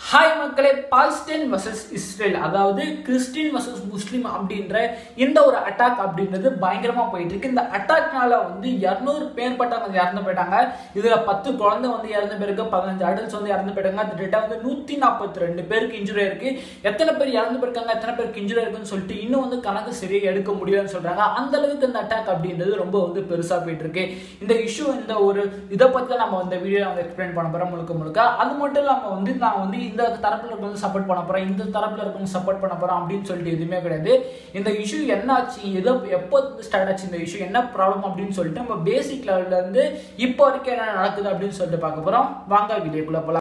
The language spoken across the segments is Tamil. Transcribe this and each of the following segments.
ஹாய் மக்களே பால்ஸ்டைன் வர்சஸ் இஸ்ரேல் அதாவது கிறிஸ்டின் வர்சஸ் முஸ்லீம் அப்படின்ற இந்த ஒரு அட்டாக் அப்படின்றது பயங்கரமா போயிட்டு இருக்கு இந்த அட்டாக்னால வந்து இரநூறு பேர் பட்டவங்க இறந்து போயிட்டாங்க இதுல பத்து குழந்தை வந்து இறந்து போயிருக்கு பதினஞ்சு அடல்ட்ஸ் வந்து இறந்து போயிட்டாங்க கிட்டத்தட்ட வந்து நூத்தி நாற்பத்தி ரெண்டு பேருக்கு இன்ஜுரி இருக்கு எத்தனை பேர் இறந்து போயிருக்காங்க எத்தனை பேருக்கு இன்ஜுரி இருக்குன்னு சொல்லிட்டு இன்னும் வந்து கணக்கு சரியா எடுக்க முடியலன்னு சொல்றாங்க அந்த அளவுக்கு இந்த அட்டாக் அப்படின்றது ரொம்ப வந்து பெருசா போயிட்டு இருக்கு இந்த இஷ்யூ இந்த ஒரு இதை பத்தி தான் நம்ம இந்த வீடியோ வந்து எக்ஸ்பிளைன் பண்ண போறோம் முழுக்க முழுக்க அது மட்டும் இல்லாம வந்து நான் வந்து இந்த தரப்புல இருக்கவங்க சப்போர்ட் பண்ண போறேன் இந்த தரப்புல இருக்கவங்க சப்போர்ட் பண்ண போறோம் அப்படின்னு சொல்லிட்டு எதுவுமே கிடையாது இந்த இஷ்யூ என்ன ஆச்சு எதோ எப்போ ஸ்டார்ட் ஆச்சு இந்த இஷ்யூ என்ன ப்ராப்ளம் அப்படின்னு சொல்லிட்டு நம்ம பேசிக் லெவல்ல இருந்து இப்போ வரைக்கும் என்ன நடக்குது அப்படின்னு சொல்லிட்டு பார்க்க போறோம் வாங்க வீடியோக்குள்ள போலாம்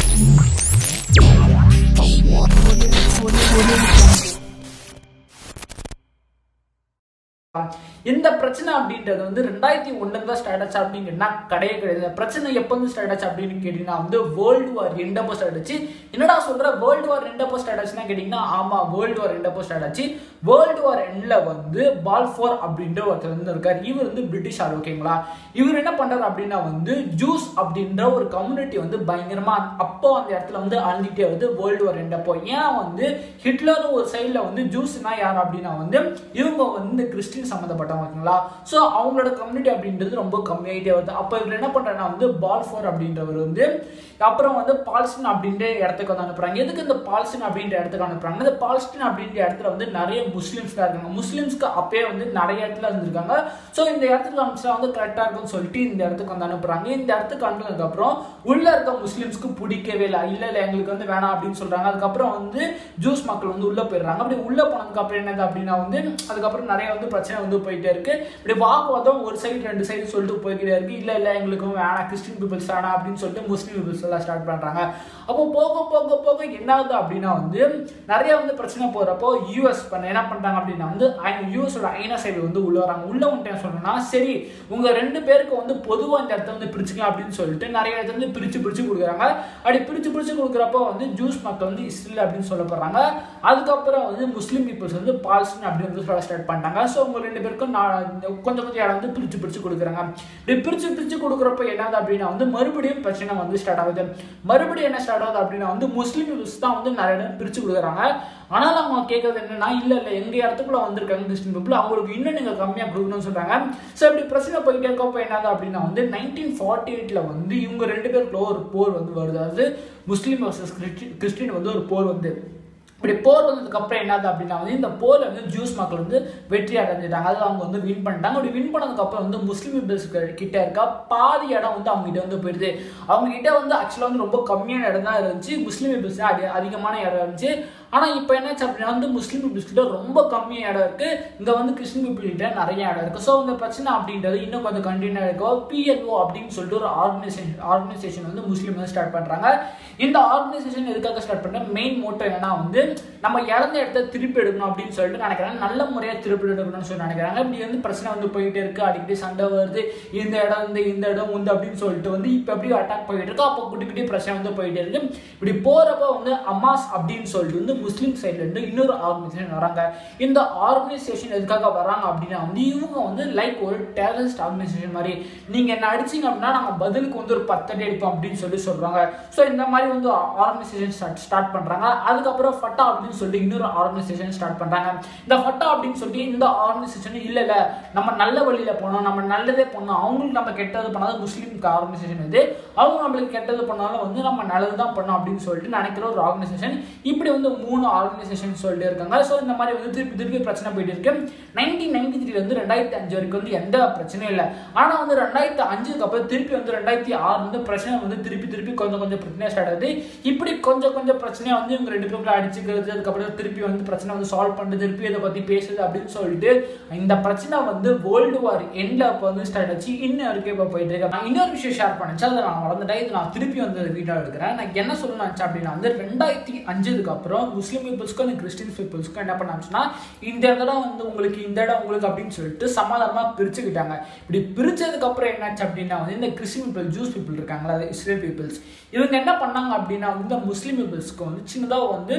இந்த பிரச்சனை அப்படின்றது வந்து ரெண்டாயிரத்தி ஒண்ணுல தான் ஸ்டார்ட் ஆச்சு அப்படிங்கன்னா கிடையவே கிடையாது இந்த பிரச்சனை எப்போ வந்து ஸ்டார்ட் ஆச்சு அப்படின்னு கேட்டீங்கன்னா வந்து வேர்ல்டு வார் ரெண்டப்போ ஸ்டார்ட் ஆச்சு என்னடா சொல்ற வேர்ல்டு வார் ரெண்டப்போ ஸ்டார்ட் ஆச்சுன்னா கேட்டீங்கன்னா ஆமா வேர்ல்டு வார் ரெண்டப்போ ஸ்டார்ட் ஆச்சு வேர்ல்டு வார் எண்ட்ல வந்து பால் ஃபோர் அப்படின்ற ஒருத்தர் வந்து இருக்கார் இவர் வந்து பிரிட்டிஷ் ஆள் ஓகேங்களா இவர் என்ன பண்றாரு அப்படின்னா வந்து ஜூஸ் அப்படின்ற ஒரு கம்யூனிட்டி வந்து பயங்கரமா அப்போ அந்த இடத்துல வந்து அழிஞ்சிட்டே வந்து வேர்ல்டு வார் ரெண்டப்போ ஏன் வந்து ஹிட்லரும் ஒரு சைடில் வந்து ஜூஸ்னா யார் அப்படின்னா வந்து இவங்க வந்து கிறிஸ்டின் சம்மந்தப்பட்டவங்க ஓகேங்களா ஸோ அவங்களோட கம்யூனிட்டி அப்படின்றது ரொம்ப கம்மியாகிட்டே வருது அப்போ இவர் என்ன பண்ணுறாங்கன்னா வந்து பால் ஃபோர் அப்படின்றவர் வந்து அப்புறம் வந்து பால்ஸ்டின் அப்படின்ற இடத்துக்கு வந்து அனுப்புறாங்க எதுக்கு இந்த பால்ஸ்டின் அப்படின்ற இடத்துக்கு அனுப்புறாங்க இந்த பால்ஸ்டின் அப்படின்ற இடத்துல வந்து நிறைய முஸ்லீம்ஸ் தான் இருக்காங்க முஸ்லீம்ஸ்க்கு அப்பயே வந்து நிறைய இடத்துல இருந்திருக்காங்க ஸோ இந்த இடத்துக்கு அனுப்பிச்சா வந்து கரெக்டாக இருக்கும்னு சொல்லிட்டு இந்த இடத்துக்கு வந்து அனுப்புறாங்க இந்த இடத்துக்கு அனுப்புனதுக்கு அப்புறம் உள்ள இருக்க முஸ்லீம்ஸ்க்கு பிடிக்கவே இல்லை இல்லை இல்லை எங்களுக்கு வந்து வேணாம் அப்படின்னு சொல்றாங்க அதுக்கப்புறம் வந்து ஜூஸ் மக்கள் வந்து உள்ள போயிடுறாங்க அப்படி உள்ள போனதுக்கு அப்புறம் என்னது அப்படின்னா வந்து அதுக்கப்புறம் நிறைய வந்து பிரச்சனை வந்து போயிட்டே இருக்கு இப்படி வாக்குவாதம் ஒரு சைடு ரெண்டு சைடு சொல்லிட்டு போய்கிட்டே இருக்கு இல்லை இல்லை எங்களுக்கு வேணாம் கிறிஸ்டின் பீப்புள்ஸ் வேணாம் அப்படின்னு சொல்லிட்டு முஸ்லீம் பீப்புள்ஸ் எல்லாம் ஸ்டார்ட் பண்றாங்க அப்போ போக போக போக என்ன ஆகுது அப்படின்னா வந்து நிறைய வந்து பிரச்சனை போறப்போ யூஎஸ் பண்ண என்ன பண்றாங்க அப்படின்னா வந்து யூஎஸோட ஐநா சைடு வந்து உள்ள வராங்க உள்ள வந்துட்டு சொல்லணும்னா சரி உங்க ரெண்டு பேருக்கு வந்து பொதுவாக இந்த இடத்த வந்து பிரிச்சுக்கலாம் அப்படின்னு சொல்லிட்டு நிறைய இடத்துல வந்து பிரிச்சு பிரிச்சு கொடுக்குறாங்க அப்படி பிரிச்சு பிரிச்சு கொடுக்குறப்போ வந்து ஜூஸ் மக்கள் வந்து இஸ்ரேல் அப்படின்னு சொல்லப்படுறாங்க அதுக்கப்புறம் வந்து முஸ்லீம் பீப்புள்ஸ் வந்து பால்ஸ்டின் அப்படின்னு வந்து சொல்ல ஸ்டார்ட் பண்ணிட்டாங்க ஸோ உங்க ரெண்டு பேருக்கும் நான் கொஞ்சம் கொஞ்சம் இடம் வந்து பிரிச்சு பிரிச்சு கொடுக்குறாங்க இப்படி பிரிச்சு பிரிச்சு கொடுக்குறப்ப என்னது அப்படின்னா வந்து மறுபடியும் பிரச்சனை வந்து ஸ்டார்ட் ஆகுது மறுபடியும் என்ன ஸ்டார்ட் ஆகுது அப்படின்னா வந்து முஸ்லீம் பீப்புள்ஸ் தான் வந்து நிறைய இடம் பிரிச்சு கொடுக்குறாங்க ஆனால் அவங்க கேட்கறது என்னன்னா இல்லை இல்லை எங்க இடத்துக்குள்ள வந்திருக்காங்க கிறிஸ்டின் பீப்புள் அவங்களுக்கு இன்னும் நீங்கள் கம்மியாக கொடுக்கணும்னு சொல்றாங்க ஸோ இப்படி பிரச்சனை போயிட்டே இருக்கப்போ என்னது அப்படின்னா வந்து நைன்டீன் ஃபார்ட்டி எயிட்ல வந்து இவங்க ரெண்டு பேருக்குள்ள ஒரு போர் வந்து வருது அதாவது முஸ்லீம் வர்சஸ் கிறிஸ்டின் வந்து ஒரு போர் வந்து இப்படி போர் வந்ததுக்கு அப்புறம் என்னது அப்படின்னா வந்து இந்த போர்ல வந்து ஜூஸ் மக்கள் வந்து வெற்றி அடைஞ்சிட்டாங்க அதாவது அவங்க வந்து வின் பண்ணிட்டாங்க அப்படி வின் பண்ணதுக்கு அப்புறம் வந்து முஸ்லீம் பீப்புள்ஸ் கிட்ட இருக்க பாதி இடம் வந்து அவங்க கிட்ட வந்து போயிடுது அவங்க கிட்ட வந்து ஆக்சுவலாக வந்து ரொம்ப கம்மியான இடம் தான் இருந்துச்சு முஸ்லீம் பீப்புள்ஸ் அதி அதிகமான இடம் இருந்துச்சு ஆனால் இப்போ என்னாச்சு அப்படின்னா வந்து முஸ்லீம் பீப்புள்ஸ் கிட்ட ரொம்ப கம்மியாக இடம் இருக்கு இங்கே வந்து கிறிஸ்டின் பீப்புள் கிட்ட நிறைய இடம் இருக்கு ஸோ இந்த பிரச்சனை அப்படின்றது இன்னும் கொஞ்சம் கண்டினியூ இருக்கும் பிஎல்ஓ அப்படின்னு சொல்லிட்டு ஒரு ஆர்கனைசேஷன் ஆர்கனைசேஷன் வந்து முஸ்லீம் வந்து ஸ்டார்ட் பண்ணுறாங்க இந்த ஆர்கனைசேஷன் எதுக்காக ஸ்டார்ட் பண்ண மெயின் மோட்டோ என்னன்னா வந்து நம்ம இழந்த இடத்த திருப்பி எடுக்கணும் அப்படின்னு சொல்லிட்டு நினைக்கிறாங்க நல்ல முறையாக திருப்பி எடுக்கணும்னு சொல்லி நினைக்கிறாங்க இப்படி வந்து பிரச்சனை வந்து போயிட்டே இருக்கு அடிக்கடி சண்டை வருது இந்த இடம் இந்த இந்த இடம் வந்து அப்படின்னு சொல்லிட்டு வந்து இப்போ எப்படி அட்டாக் போயிட்டு இருக்கு அப்போ குட்டி குட்டி பிரச்சனை வந்து போயிட்டே இருக்கு இப்படி போறப்ப வந்து அமாஸ் அப்படின்னு சொல்லிட்டு வந்து முஸ்லீம் சைட்ல இருந்து இன்னொரு ஆர்கனைசேஷன் வராங்க இந்த ஆர்கனைசேஷன் எதுக்காக வராங்க அப்படின்னா வந்து இவங்க வந்து லைக் ஒரு டேரரிஸ்ட் ஆர்கனைசேஷன் மாதிரி நீங்க என்ன அடிச்சீங்க அப்படின்னா நாங்கள் பதிலுக்கு வந்து ஒரு பத்தடி அடிப்போம் அப்படின்னு சொல்லி சொல்றாங்க ஸோ இந்த மாதிரி வந்து ஆர்கனைசேஷன் ஸ்டார்ட் ஸ்டார்ட் பண்றாங்க அதுக்கப்புறம் ஃபட்டா அப்படின்னு சொல்லி இன்னொரு ஆர்கனைசேஷன் ஸ்டார்ட் பண்றாங்க இந்த ஃபட்டா அப்படின்னு சொல்லி இந்த ஆர்கனைசேஷன் இல்ல இல்ல நம்ம நல்ல வழியில போனோம் நம்ம நல்லதே பண்ணோம் அவங்களுக்கு நம்ம கெட்டது பண்ணாலும் முஸ்லீம் ஆர்கனைசேஷன் இது அவங்க நம்மளுக்கு கெட்டது பண்ணாலும் வந்து நம்ம நல்லது தான் பண்ணோம் அப்படின்னு சொல்லிட்டு நினைக்கிற ஒரு ஆர்கனைசேஷன் இப்படி வந்து மூணு ஆர்கனைசேஷன் சொல்லிட்டு இருக்காங்க ஸோ இந்த மாதிரி வந்து திருப்பி திருப்பி பிரச்சனை போயிட்டு இருக்கு நைன்டீன் நைன்டி த்ரீல இருந்து ரெண்டாயிரத்தி அஞ்சு வரைக்கும் வந்து எந்த பிரச்சனையும் இல்லை ஆனா வந்து ரெண்டாயிரத்தி அஞ்சுக்கு அப்புறம் திருப்பி வந்து ரெண்டாயிரத்தி ஆறு வந்து பிரச்சனை வந்து திருப்பி திருப்பி கொஞ்சம் கொஞ்சம் பிரச்சனை ஸ்டார்ட் ஆகுது இப்படி கொஞ்சம் கொஞ்சம் பிரச்சனையா வந்து இவங்க ரெண்டு பேருக்குள்ள அடிச்சுக்கிறது அதுக்கப்புறம் திருப்பி வந்து பிரச்சனை வந்து சால்வ் பண்ணுறது திருப்பி இதை பத்தி பேசுது அப்படின்னு சொல்லிட்டு இந்த பிரச்சனை வந்து வேர்ல்டு வார் எண்ட்ல அப்போ வந்து ஸ்டார்ட் ஆச்சு இன்னும் வரைக்கும் இப்போ போயிட்டு இருக்கு நான் இன்னொரு விஷயம் ஷேர் பண்ணிச்சு அதை நான் வளர்ந்துட்டேன் இது நான் திருப்பி வந்து வீடியோ எடுக்கிறேன் நான் என்ன சொல்லணும் நினச்சேன் அப்படின்னா வந்து ரெண்டாயிரத்தி அஞ்சுக்கு அப்புறம் முஸ்லீம் பீப்புள்ஸ்க்கும் அந்த கிறிஸ்டின் பீப்புள்ஸ்க்கும் என்ன பண்ணாச்சுன்னா இந்த இடம் வந்து உங்களுக்கு இந்த இடம் உங்களுக்கு அப்படின்னு சொல்லிட்டு சமாதானமா பிரிச்சுக்கிட்டாங்க இப்படி பிரிச்சதுக்கு அப்புறம் என்னாச்சு அப்படின்னா வந்து இந்த கிறிஸ்டின் பீப்புள் ஜூஸ் பீப்புள் இருக்காங்களா அது இஸ்ரேல் பீப்புள்ஸ் இவங்க என்ன பண்ணாங்க அப்படின்னா வந்து இந்த முஸ்லீம் பீப்புள்ஸ்க்கு வந்து சின்னதாக வந்து ஒரு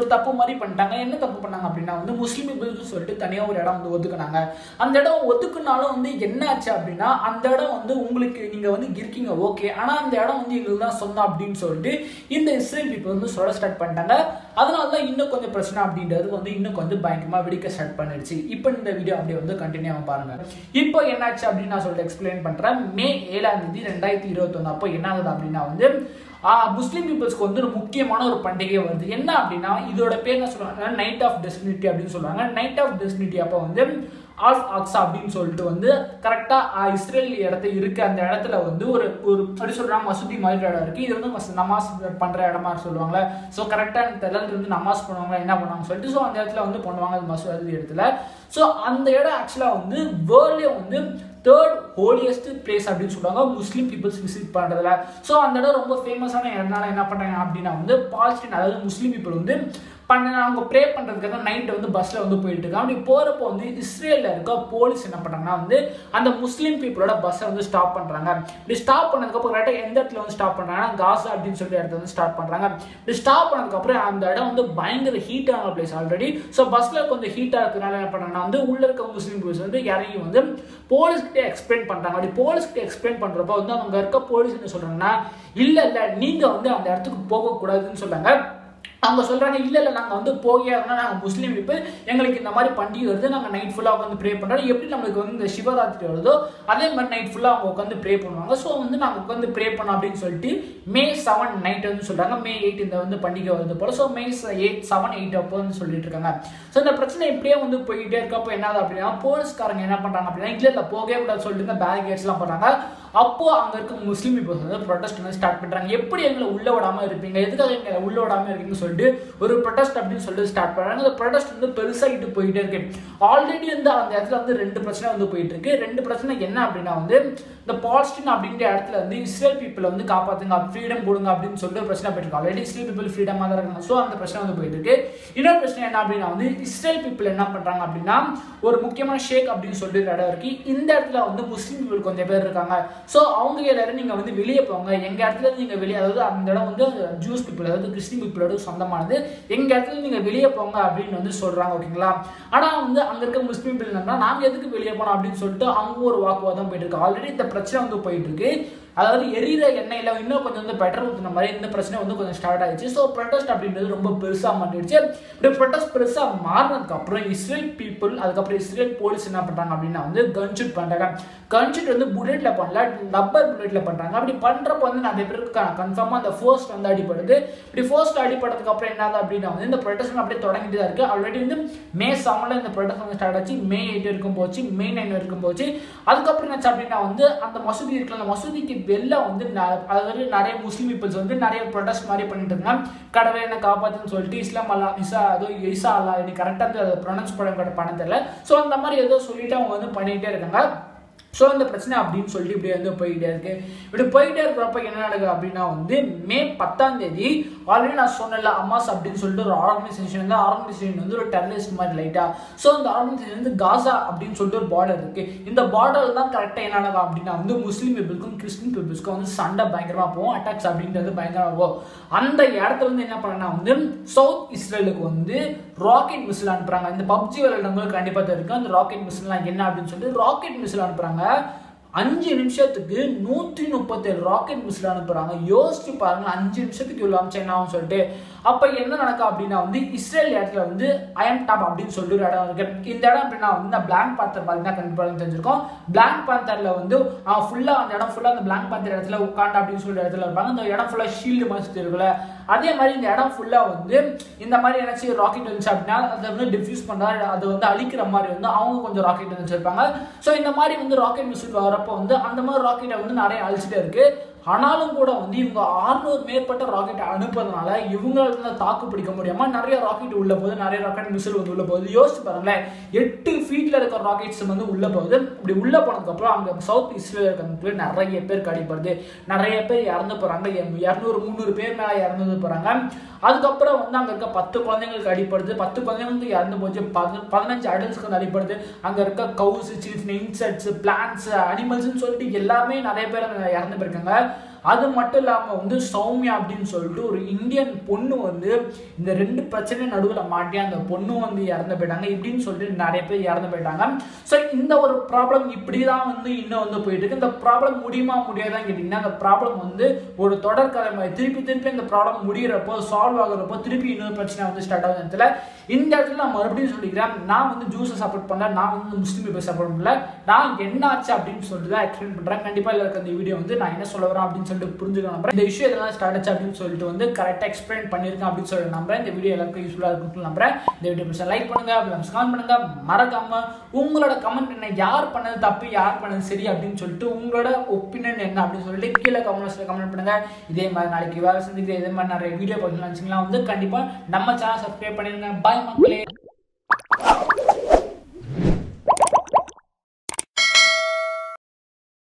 தப்பு மாதிரி பண்ணிட்டாங்க என்ன தப்பு பண்ணாங்க அப்படின்னா வந்து முஸ்லீம் பீப்புள்ஸ் சொல்லிட்டு தனியாக ஒரு இடம் வந்து ஒதுக்குனாங்க அந்த இடம் ஒதுக்குனாலும் வந்து என்ன ஆச்சு அப்படின்னா அந்த இடம் வந்து உங்களுக்கு நீங்கள் வந்து இருக்கீங்க ஓகே ஆனால் அந்த இடம் வந்து எங்களுக்கு தான் சொந்தம் அப்படின்னு சொல்லிட்டு இந்த இஸ்ரேல் பீப்புள் வந்து சொல்ல ஸ்டார்ட் பண்ணிட்டாங்க அதனால தான் இன்னும் கொஞ்சம் பிரச்சனை அப்படின்றது வந்து இன்னும் கொஞ்சம் பயங்கரமாக வெடிக்க ஸ்டார்ட் பண்ணிடுச்சு இப்போ இந்த வீடியோ அப்படியே வந்து கண்டினியூ பாருங்க இப்போ என்னாச்சு அப்படின்னு நான் சொல்லிட்டு எக்ஸ்பிளைன் பண்ணுறேன் மே ஏழாம் தேதி ரெண்டாயிரத்தி இருபத்தொன்று அப்போ என்ன ஆகுது அப்படின்னா வந்து முஸ்லீம் பீப்புள்ஸ்க்கு வந்து ஒரு முக்கியமான ஒரு பண்டிகை வருது என்ன அப்படின்னா இதோட பேர் என்ன சொல்லுவாங்க நைட் ஆஃப் டெஸ்டினிட்டி அப்படின்னு சொல்லுவாங்க நைட் ஆஃப் டெஸ்டினிட்டி அப்போ வந்து ஆல்ஃப் ஆக்ஸா அப்படின்னு சொல்லிட்டு வந்து கரெக்டாக இஸ்ரேல் இடத்த இருக்கு அந்த இடத்துல வந்து ஒரு ஒரு அப்படி சொல்கிறாங்க மசூதி மாதிரி இடம் இருக்குது இது வந்து மஸ் நமாஸ் பண்ணுற இடமா சொல்லுவாங்களே ஸோ கரெக்டாக எனக்கு தெரியல இது வந்து நமாஸ் பண்ணுவாங்களா என்ன பண்ணுவாங்க சொல்லிட்டு ஸோ அந்த இடத்துல வந்து பண்ணுவாங்க அது மசூதி இடத்துல ஸோ அந்த இடம் ஆக்சுவலாக வந்து வேர்ல்ட்லேயே வந்து தேர்ட் ஹோலியஸ்ட் பிளேஸ் அப்படின்னு சொல்லுவாங்க முஸ்லீம் பீப்புள்ஸ் விசிட் பண்ணுறதுல ஸோ அந்த இடம் ரொம்ப ஃபேமஸான இடம்னால என்ன பண்ணுறாங்க அப்படின்னா வந்து பாலஸ்டீன் அதாவது முஸ்லீம் பீப்புள் வந்து பண்ண அவங்க ப்ரே பண்ணுறதுக்காக நைட்டு வந்து பஸ்ஸில் வந்து போயிட்டு இருக்காங்க அப்படி போகிறப்போ வந்து இஸ்ரேலில் இருக்க போலீஸ் என்ன பண்ணுறாங்கன்னா வந்து அந்த முஸ்லீம் பீப்புளோட பஸ்ஸை வந்து ஸ்டாப் பண்ணுறாங்க இப்படி ஸ்டாப் பண்ணதுக்கப்புறம் கரெக்டாக எந்த இடத்துல வந்து ஸ்டாப் பண்ணுறாங்கன்னா காசா அப்படின்னு சொல்லி இடத்துல வந்து ஸ்டார்ட் பண்ணுறாங்க இப்படி ஸ்டாப் பண்ணதுக்கப்புறம் அந்த இடம் வந்து பயங்கர ஹீட்டான பிளேஸ் ஆல்ரெடி ஸோ பஸ்ஸில் கொஞ்சம் ஹீட்டாக இருக்கிறனால என்ன பண்ணுறாங்கன்னா வந்து உள்ள இருக்க முஸ்லீம் பீப்புள்ஸ் வந்து இறங்கி வந்து போலீஸ்கிட்ட எக்ஸ்பிளைன் பண்ணுறாங்க அப்படி போலீஸ்கிட்ட எக்ஸ்பிளைன் பண்ணுறப்போ வந்து அவங்க இருக்க போலீஸ் என்ன சொல்கிறாங்கன்னா இல்லை இல்லை நீங்கள் வந்து அந்த இடத்துக்கு போகக்கூடாதுன்னு சொல்கிறாங்க அவங்க சொல்கிறாங்க இல்லை இல்லை நாங்கள் வந்து போகே நாங்கள் முஸ்லீம் பீப்புள் எங்களுக்கு இந்த மாதிரி பண்டிகை வருது நாங்கள் நைட் ஃபுல்லாக உட்காந்து ப்ரே பண்ணுறோம் எப்படி நம்மளுக்கு வந்து இந்த சிவராத்திரி வருதோ அதே மாதிரி நைட் ஃபுல்லாக அவங்க உட்காந்து ப்ரே பண்ணுவாங்க ஸோ வந்து நாங்கள் உட்காந்து ப்ரே பண்ணோம் அப்படின்னு சொல்லிட்டு மே செவன் நைட் வந்து சொல்கிறாங்க மே எயிட் இந்த வந்து பண்டிகை வருது போல் so May eight seven eight அப்போ வந்து சொல்லிட்டு இருக்காங்க ஸோ இந்த பிரச்சனை இப்படியே வந்து போயிட்டே இருக்கப்போ என்னது அப்படின்னா போலீஸ்காரங்க என்ன பண்ணுறாங்க அப்படின்னா இல்லை இல்லை போகவே கூடாது சொல்லிட்டு இந்த பேரிகேட்ஸ்லாம் பண்ணுறாங்க அப்போ அங்கே இருக்க முஸ்லீம் பீப்புள்ஸ் வந்து ப்ரொடெஸ்ட் வந்து ஸ்டார்ட் பண்ணுறாங்க எப்படி எங்களை உள்ள விடாமல் இருப்பீங்க எதுக்காக எங்களை உள்ள விடாமல் இருக்கீங்கன்னு சொல்லிட்டு ஒரு ப்ரொடெஸ்ட் அப்படின்னு சொல்லிட்டு ஸ்டார்ட் பண்ணுறாங்க அந்த ப்ரொடெஸ்ட் வந்து பெருசாகிட்டு போயிட்டே இருக்கு ஆல்ரெடி வந்து அந்த இடத்துல வந்து ரெண்டு பிரச்சனை வந்து போயிட்டு இருக்கு ரெண்டு பிரச்சனை என்ன அப்படின்னா வந்து இந்த பாலஸ்டீன் அப்படின்ற இடத்துல வந்து இஸ்ரேல் பீப்புளை வந்து காப்பாற்றுங்க ஃப்ரீடம் கொடுங்க அப்படின்னு சொல்லிட்டு பிரச்சனை போயிட்டு இருக்கு ஆல்ரெடி இஸ்ரேல் பீப்புள் ஃப்ரீடமாக தான் இருக்காங்க ஸோ அந்த பிரச்சனை வந்து போயிட்டு இருக்கு இன்னொரு பிரச்சனை என்ன அப்படின்னா வந்து இஸ்ரேல் பீப்புள் என்ன பண்ணுறாங்க அப்படின்னா ஒரு முக்கியமான ஷேக் அப்படின்னு சொல்லிட்டு ஒரு இடம் இருக்கு இந்த இடத்துல வந்து முஸ்லீம் பீப்புள் கொஞ்சம் பேர் இருக்காங்க ஸோ அவங்க எல்லாரும் நீங்கள் வந்து வெளியே போங்க எங்கள் இடத்துல நீங்கள் வெளியே அதாவது அந்த இடம் வந்து ஜூஸ் பீப்புள் அதாவது கிறிஸ்டின் பீப்புளோட சொந்தமானது எங்கள் இடத்துல நீங்கள் வெளியே போங்க அப்படின்னு வந்து சொல்கிறாங்க ஓகேங்களா ஆனால் வந்து அங்கே இருக்க முஸ்லீம் பீப்புள் என்னன்னா நாங்கள் எதுக்கு வெளியே போனோம் அப்படின்னு சொல்லிட்டு அவங்க ஒரு வாக்குவாதம் போயிட்டு இருக்கு ஆல்ரெடி இந்த பிரச்சனை வந்து போயிட்டு இருக்கு அதாவது எரியிற எண்ணெயில் இன்னும் கொஞ்சம் வந்து பெட்ரோல் ஊற்றின மாதிரி இந்த பிரச்சனை வந்து கொஞ்சம் ஸ்டார்ட் ஆயிடுச்சு ஸோ ப்ரொட்டஸ்ட் அப்படின்றது ரொம்ப பெருசாக மாறிடுச்சு இப்படி ப்ரொட்டஸ்ட் பெருசாக மாறினதுக்கு அப்புறம் இஸ்ரேல் பீப்புள் அதுக்கப்புறம் இஸ்ரேல் போலீஸ் என்ன பண்ணுறாங்க அப்படின்னா வந்து கன்ஷூட் பண்ணுறாங்க கன்ஷூட் வந்து புல்லெட்டில் பண்ணல ரப்பர் புல்லெட்டில் பண்ணுறாங்க அப்படி பண்ணுறப்ப வந்து நிறைய பேருக்கு கன்ஃபார்மாக அந்த ஃபோர்ஸ்ட் வந்து அடிப்படுது இப்படி ஃபோர்ஸ்ட் அடிப்பட்டதுக்கு அப்புறம் என்னது அப்படின்னா வந்து இந்த ப்ரொட்டஸ்ட் அப்படியே தொடங்கிட்டு தான் இருக்குது ஆல்ரெடி வந்து மே செவனில் இந்த ப்ரொட்டஸ்ட் வந்து ஸ்டார்ட் ஆச்சு மே எயிட் வரைக்கும் போச்சு மே நைன் வரைக்கும் போச்சு அதுக்கப்புறம் என்னாச்சு அப்படின்னா வந்து அந்த மசூதி இருக்குல்ல அந்த மசூதிக்கு வெளில வந்து அதாவது நிறைய முஸ்லீம் பீப்புள்ஸ் வந்து நிறைய ப்ரொடெஸ்ட் மாதிரி பண்ணிட்டு இருந்தாங்க கடவுளை என்ன காப்பாத்துன்னு சொல்லிட்டு இஸ்லாம் அல்லா இசா அதோ இசா அல்லா எனக்கு கரெக்டாக அதை ப்ரொனவுன்ஸ் பண்ண பண்ண தெரியல ஸோ அந்த மாதிரி ஏதோ சொல்லிட்டு அவங்க வந்து பண்ணிகிட்டே இருக்காங்க ஸோ இந்த பிரச்சனை அப்படின்னு சொல்லிட்டு இப்படி வந்து போயிட்டே இருக்கு இப்படி போயிட்டே இருக்கிறப்ப என்ன நடக்குது அப்படின்னா வந்து மே பத்தாம் தேதி ஆல்ரெடி நான் சொன்னல அம்மாஸ் அப்படின்னு சொல்லிட்டு ஒரு ஆர்கனைசேஷன் வந்து ஆர்கனைசேஷன் வந்து ஒரு டெரரிஸ்ட் மாதிரி லைட்டா ஸோ இந்த ஆர்கனைசேஷன் வந்து காசா அப்படின்னு சொல்லிட்டு ஒரு பார்டர் இருக்கு இந்த பார்டர் தான் கரெக்டாக என்ன நடக்கும் அப்படின்னா வந்து முஸ்லீம் பீப்புளுக்கும் கிறிஸ்டின் பீப்புள்ஸ்க்கும் வந்து சண்டை பயங்கரமாக போகும் அட்டாக்ஸ் அப்படின்றது பயங்கரமாக போகும் அந்த இடத்துல வந்து என்ன பண்ணா வந்து சவுத் இஸ்ரேலுக்கு வந்து ராக்கெட் மிசில் அனுப்புறாங்க இந்த பப்ஜி விளையாடுறவங்களுக்கு கண்டிப்பாக தெரியும் அந்த ராக்கெட் மிசில்லாம் என்ன அப்படின்னு சொல்லிட்டு ராக்கெட் மிசில் அனுப்புறாங்க அஞ்சு நிமிஷத்துக்கு நூற்றி முப்பத்தேழு ராக்கெட் மிசில் அனுப்புறாங்க யோசிச்சு பாருங்க அஞ்சு நிமிஷத்துக்கு இவ்வளோ அமிச்சா என்ன ஆகும் சொல்லிட்டு அப்போ என்ன நடக்கும் அப்படின்னா வந்து இஸ்ரேல் இடத்துல வந்து அயம் டாப் அப்படின்னு சொல்லிட்டு ஒரு இடம் இருக்கு இந்த இடம் அப்படின்னா வந்து இந்த பிளாங்க் பாத்தர் பார்த்தீங்கன்னா கண்டிப்பாக தெரிஞ்சிருக்கும் பிளாங்க் பாத்தரில் வந்து ஃபுல்லாக அந்த இடம் ஃபுல்லாக அந்த பிளாங்க் பாத்தர் இடத்துல உட்காந்து அப்படின்னு சொல்லிட்டு இடத்துல இருப்பாங்க அந்த இடம் ஃபுல்லாக ஷீல்டு மாதிரி சுற்றி இருக்குல்ல அதே மாதிரி இந்த இடம் ஃபுல்லாக வந்து இந்த மாதிரி ஏதாச்சும் ராக்கெட் வந்துச்சு அப்படின்னா அதை வந்து டிஃப்யூஸ் பண்ணா அதை வந்து அழிக்கிற மாதிரி வந்து அவங்க கொஞ்சம் ராக்கெட் வந்து வச்சிருப்பாங்க ஸோ இந்த மாதிரி வந்து ராக்கெட் மிஸ்ஸில் வரப்போ வந்து அந்த மாதிரி ராக்கெட்டை வந்து நிறைய அழிச்சிட்டே இருக்கு ஆனாலும் கூட வந்து இவங்க ஆறுநூறு மேற்பட்ட ராக்கெட் அனுப்புறதுனால இவங்களால தாக்கு பிடிக்க முடியாம நிறைய ராக்கெட் உள்ள போகுது நிறைய ராக்கெட் மிசில் வந்து உள்ள போகுது யோசிச்சு பாருங்களேன் எட்டு ஃபீட்ல இருக்க ராக்கெட்ஸ் வந்து உள்ள போகுது இப்படி உள்ள போனதுக்கு அப்புறம் அங்க சவுத் இஸ்ரேல் இருக்கிறவங்களுக்கு நிறைய பேர் கடிப்படுது நிறைய பேர் இறந்து போறாங்க இரநூறு முந்நூறு பேர் மேல இறந்து போறாங்க அதுக்கப்புறம் வந்து அங்க இருக்க பத்து குழந்தைங்களுக்கு அடிப்படுது பத்து குழந்தைங்களுக்கு இறந்து போச்சு பதினஞ்சு அடல்ட்ஸ்க்கு வந்து அடிப்படுது அங்க இருக்க கவுஸ் சின்ன இன்செக்ட்ஸ் பிளான்ஸ் அனிமல்ஸ்னு சொல்லிட்டு எல்லாமே நிறைய பேர் இறந்து போயிருக்காங்க அது மட்டும் இல்லாமல் வந்து சௌமியா அப்படின்னு சொல்லிட்டு ஒரு இந்தியன் பொண்ணு வந்து இந்த ரெண்டு பிரச்சனை நடுவில் மாட்டி அந்த பொண்ணு வந்து இறந்து போயிட்டாங்க இப்படின்னு சொல்லிட்டு நிறைய பேர் இறந்து போயிட்டாங்க ஸோ இந்த ஒரு ப்ராப்ளம் இப்படி தான் வந்து இன்னும் வந்து போயிட்டு இருக்கு இந்த ப்ராப்ளம் முடியுமா முடியாதான்னு கேட்டிங்கன்னா அந்த ப்ராப்ளம் வந்து ஒரு தொடர்கதை மாதிரி திருப்பி திருப்பி இந்த ப்ராப்ளம் முடிகிறப்போ சால்வ் ஆகுறப்போ திருப்பி இன்னொரு பிரச்சனை வந்து ஸ்டார்ட் ஆகுது இடத்துல இந்த இடத்துல நான் மறுபடியும் சொல்லிக்கிறேன் நான் வந்து ஜூஸை சப்போர்ட் பண்ணல நான் வந்து முஸ்லீம் பீப்பிள் சப்போர்ட் பண்ணல நான் என்ன ஆச்சு அப்படின்னு சொல்லிட்டு தான் எக்ஸ்பிளைன் பண்ணுறேன் கண்டிப்பாக இல்லை இந்த வீடியோ வந்து நான் என்ன சொல்ல வரேன் அப்படின்னு சொல்லிட்டு புரிஞ்சுக்க நம்புறேன் இந்த விஷயம் இதெல்லாம் ஸ்டார்ட் ஆச்சு அப்படின்னு சொல்லிட்டு வந்து கரெக்டாக எக்ஸ்பிளைன் பண்ணியிருக்கேன் அப்படின்னு சொல்லிட்டு நம்புறேன் இந்த வீடியோ எல்லாருக்கும் யூஸ்ஃபுல்லாக இருக்கும்னு நம்புறேன் இந்த வீடியோ பிடிச்சா லைக் பண்ணுங்க அப்படி கமெண்ட் பண்ணுங்க மறக்காம உங்களோட கமெண்ட் என்ன யார் பண்ணது தப்பு யார் பண்ணது சரி அப்படின்னு சொல்லிட்டு உங்களோட ஒப்பீனியன் என்ன அப்படின்னு சொல்லிட்டு கீழே கமெண்ட்ஸ்ல கமெண்ட் பண்ணுங்க இதே மாதிரி நாளைக்கு வேலை செஞ்சுக்கிட்டு இதே மாதிரி நிறைய வீடியோ பார்க்கலாம் வந்து கண்டிப்பாக நம்ம சேனல் சப்ஸ்கிரைப் பண்ணிருங்க பாய் மக்களே